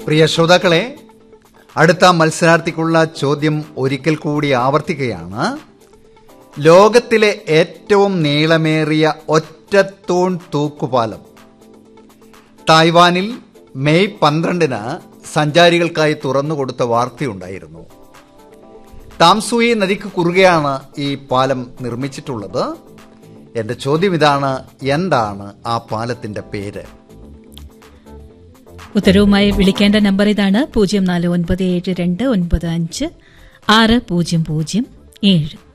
പ്രിയ ശ്രോതാക്കളെ അടുത്ത മത്സരാർത്ഥിക്കുള്ള ചോദ്യം ഒരിക്കൽ കൂടി ആവർത്തിക്കുകയാണ് ലോകത്തിലെ ഏറ്റവും നീളമേറിയ ഒറ്റത്തൂൺ തൂക്കുപാലം തായ്വാനിൽ മെയ് പന്ത്രണ്ടിന് സഞ്ചാരികൾക്കായി തുറന്നുകൊടുത്ത വാർത്തയുണ്ടായിരുന്നു താംസൂയി നദിക്ക് കുറുകെയാണ് ഈ പാലം നിർമ്മിച്ചിട്ടുള്ളത് എന്റെ ചോദ്യം ഇതാണ് എന്താണ് ആ പാലത്തിന്റെ പേര് ഉത്തരവുമായി വിളിക്കേണ്ട നമ്പർ ഇതാണ് പൂജ്യം നാല് ഒൻപത് ഏഴ് രണ്ട് ഒൻപത് അഞ്ച് ആറ് പൂജ്യം പൂജ്യം ഏഴ്